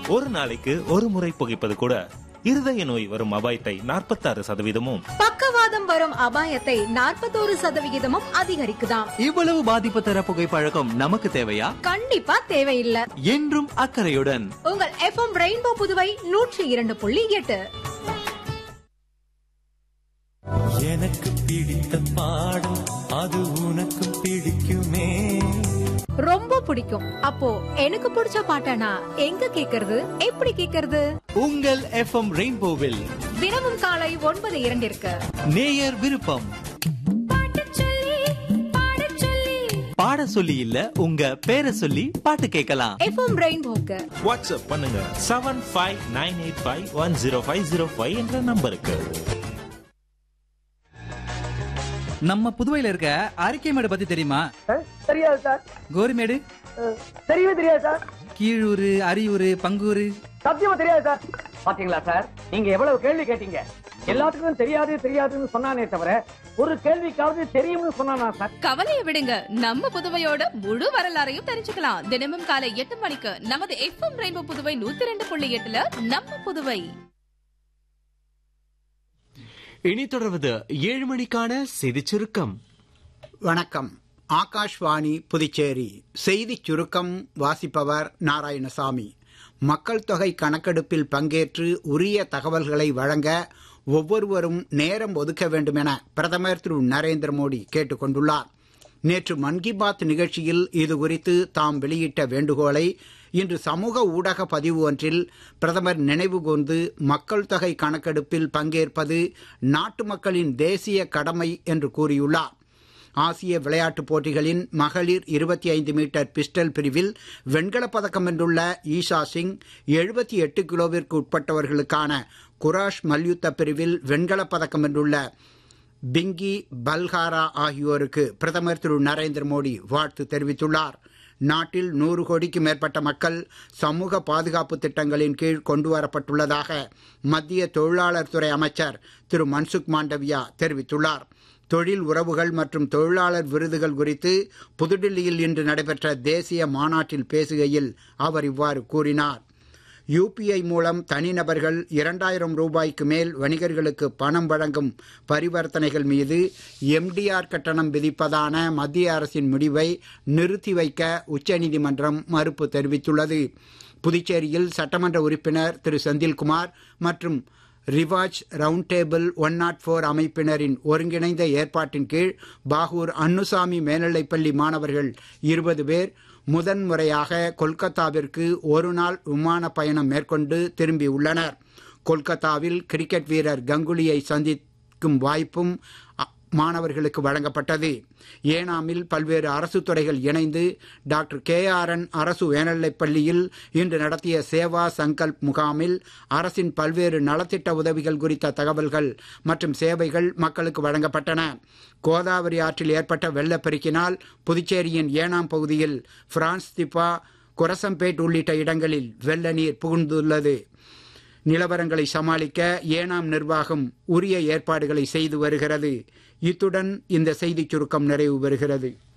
ஒரு நாளைக்கு ஒரு முறை புகைப்பது கூட இருதய நோய் வரும் அபாயத்தை நாற்பத்தாறு சதவீதமும் பக்கவாதம் வரும் அபாயத்தை நாற்பத்தோரு சதவிகிதமும் அதிகரிக்குதாம் இவ்வளவு பாதிப்பு தர புகைப்பழக்கம் நமக்கு தேவையா கண்டிப்பா தேவையில்லை என்றும் அக்கறையுடன் உங்கள் எஃப்எம் ரெயின்போ புதுவை நூற்றி இரண்டு புள்ளி எட்டு எனக்கு பிடித்த பாடம் அது உனக்கு பிடிக்குமே ரொம்ப பிடிக்கும் அப்போ எனக்கு பிடிச்ச பாட்டனா எங்க கேக்குறது எப்படி கேக்குறது உங்கள் எஃப்எம் ரெயின்போவில் தினமும் காலை ஒன்பது இரண்டிற்கு நேயர் விருப்பம் பாட சொல்லி இல்ல உங்க பேரை சொல்லி பாட்டு கேட்கலாம் எஃப்எம் ரெயின்போக்கு வாட்ஸ்அப் பண்ணுங்க seven five nine eight five one zero five zero five என்ற நம்பருக்கு நம்ம புதுவையில இருக்க அரிக்கைமேடு பத்தி தெரியுமா தெரியாது சார் கோரிமேடு தெரியவே தெரியாது சார் கீழூர் அரியூர் பங்கூர் சத்தியமா தெரியாது சார் பாத்தீங்களா சார் நீங்க எவ்வளவு கேள்வி கேட்டீங்க எல்லாத்துக்கும் தெரியாது தெரியாதுன்னு சொன்னானே தவிர ஒரு கேள்விக்காவது தெரியும்னு சொன்னானா சார் கவலையை விடுங்க நம்ம புதுவையோட முழு வரலாறையும் தெரிஞ்சுக்கலாம் தினமும் காலை எட்டு மணிக்கு நமது எஃப்எம் ரெயின்போ புதுவை நூத்தி ரெண்டு புள்ளி எட்டுல நம்ம புதுவை இனி தொடர்வது ஏழு மணிக்கான செய்திச் சுருக்கம் வணக்கம் ஆகாஷ்வாணி புதுச்சேரி செய்திச் சுருக்கம் வாசிப்பவர் நாராயணசாமி மக்கள் தொகை கணக்கெடுப்பில் பங்கேற்று உரிய தகவல்களை வழங்க ஒவ்வொருவரும் நேரம் ஒதுக்க வேண்டும் என பிரதமர் திரு நரேந்திர மோடி கேட்டுக் கொண்டுள்ளார் நேற்று மன் கி பாத் நிகழ்ச்சியில் இது குறித்து தாம் வெளியிட்ட வேண்டுகோளை இன்று சமூக ஊடக பதிவு ஒன்றில் பிரதமர் நினைவு கூர்ந்து மக்கள் தொகை கணக்கெடுப்பில் பங்கேற்பது நாட்டு மக்களின் தேசிய கடமை என்று கூறியுள்ளார் ஆசிய விளையாட்டுப் போட்டிகளின் மகளிர் இருபத்தி ஐந்து மீட்டர் பிஸ்டல் பிரிவில் வெண்கலப் பதக்கம் வென்றுள்ள ஈஷா சிங் எழுபத்தி எட்டு கிலோவிற்கு உட்பட்டவர்களுக்கான குராஷ் மல்யுத்த பிரிவில் வெண்கலப் பதக்கம் வென்றுள்ள பிங்கி பல்காரா ஆகியோருக்கு பிரதமர் திரு நரேந்திர மோடி வாழ்த்து தெரிவித்துள்ளார் நாட்டில் நூறு கோடிக்கு மேற்பட்ட மக்கள் சமூக பாதுகாப்பு திட்டங்களின் கீழ் கொண்டுவரப்பட்டுள்ளதாக மத்திய தொழிலாளர் துறை அமைச்சர் திரு மன்சுக் மாண்டவியா தெரிவித்துள்ளார் தொழில் உறவுகள் மற்றும் தொழிலாளர் விருதுகள் குறித்து புதுடில்லியில் இன்று நடைபெற்ற தேசிய மாநாட்டில் பேசுகையில் அவர் இவ்வாறு கூறினார் யுபிஐ மூலம் தனிநபர்கள் இரண்டாயிரம் ரூபாய்க்கு மேல் வணிகர்களுக்கு பணம் வழங்கும் பரிவர்த்தனைகள் மீது எம்டிஆர் கட்டணம் விதிப்பதான மத்திய அரசின் முடிவை நிறுத்தி வைக்க உச்சநீதிமன்றம் மறுப்பு தெரிவித்துள்ளது புதுச்சேரியில் சட்டமன்ற உறுப்பினர் திரு செந்தில்குமார் மற்றும் Rivaj round table one nought four அமைப்பினரின் ஒருங்கிணைந்த ஏற்பாட்டின் கீழ் பாகூர் அன்னுசாமி மேல்நிலைப்பள்ளி மாணவர்கள் இருபது பேர் முதன்முறையாக கொல்கத்தாவிற்கு ஒரு நாள் விமான பயணம் மேற்கொண்டு திரும்பியுள்ளனர் கொல்கத்தாவில் கிரிக்கெட் வீரர் கங்குலியை சந்திக்கும் வாய்ப்பும் அ- மாணவர்களுக்கு வழங்கப்பட்டது ஏனாமில் பல்வேறு அரசு துறைகள் இணைந்து டாக்டர் கே ஆர் என் அரசு உயர்நிலைப் பள்ளியில் இன்று நடத்திய சேவா சங்கல்ப் முகாமில் அரசின் பல்வேறு நலத்திட்ட உதவிகள் குறித்த தகவல்கள் மற்றும் சேவைகள் மக்களுக்கு வழங்கப்பட்டன கோதாவரி ஆற்றில் ஏற்பட்ட வெள்ளப்பெருக்கினால் புதுச்சேரியின் ஏனாம் பகுதியில் பிரான்ஸ் திப்பா குரசம்பேட் உள்ளிட்ட இடங்களில் வெள்ள நீர் புகுந்துள்ளது நிலவரங்களை சமாளிக்க ஏனாம் நிர்வாகம் உரிய ஏற்பாடுகளை செய்து வருகிறது இத்துடன் இந்த செய்திச் சுருக்கம் நிறைவு பெறுகிறது